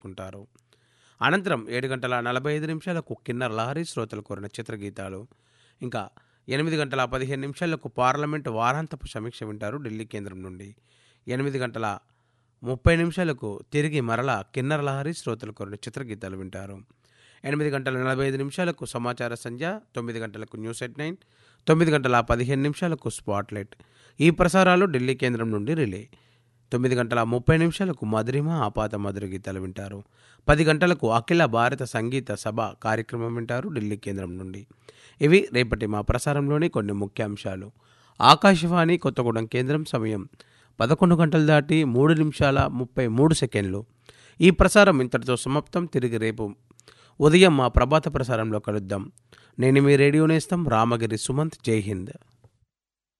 చేసుకుంటారు అనంతరం ఏడు గంటల నలభై ఐదు నిమిషాలకు కిన్నర్ లహరి శ్రోతలు కోరిన చిత్రగీతాలు ఇంకా ఎనిమిది గంటల పదిహేను నిమిషాలకు పార్లమెంటు వారాంతపు సమీక్ష వింటారు ఢిల్లీ కేంద్రం నుండి ఎనిమిది గంటల ముప్పై నిమిషాలకు తిరిగి మరల కిన్నర్ లహరి శ్రోతలు కోరిన చిత్రగీతాలు వింటారు ఎనిమిది గంటల నలభై ఐదు నిమిషాలకు సమాచార సంధ్య తొమ్మిది గంటలకు న్యూస్ ఎట్ నైన్ తొమ్మిది గంటల పదిహేను నిమిషాలకు స్పాట్లైట్ ఈ ప్రసారాలు ఢిల్లీ కేంద్రం నుండి రిలే తొమ్మిది గంటల ముప్పై నిమిషాలకు మధురిమ ఆపాత మధుర గీతాలు వింటారు పది గంటలకు అఖిల భారత సంగీత సభ కార్యక్రమం వింటారు ఢిల్లీ కేంద్రం నుండి ఇవి రేపటి మా ప్రసారంలోని కొన్ని ముఖ్యాంశాలు ఆకాశవాణి కొత్తగూడెం కేంద్రం సమయం పదకొండు గంటలు దాటి మూడు నిమిషాల ముప్పై మూడు సెకండ్లు ఈ ప్రసారం ఇంతటితో సమాప్తం తిరిగి రేపు ఉదయం మా ప్రభాత ప్రసారంలో కలుద్దాం నేను మీ రేడియో నేస్తం రామగిరి సుమంత్ జై హింద్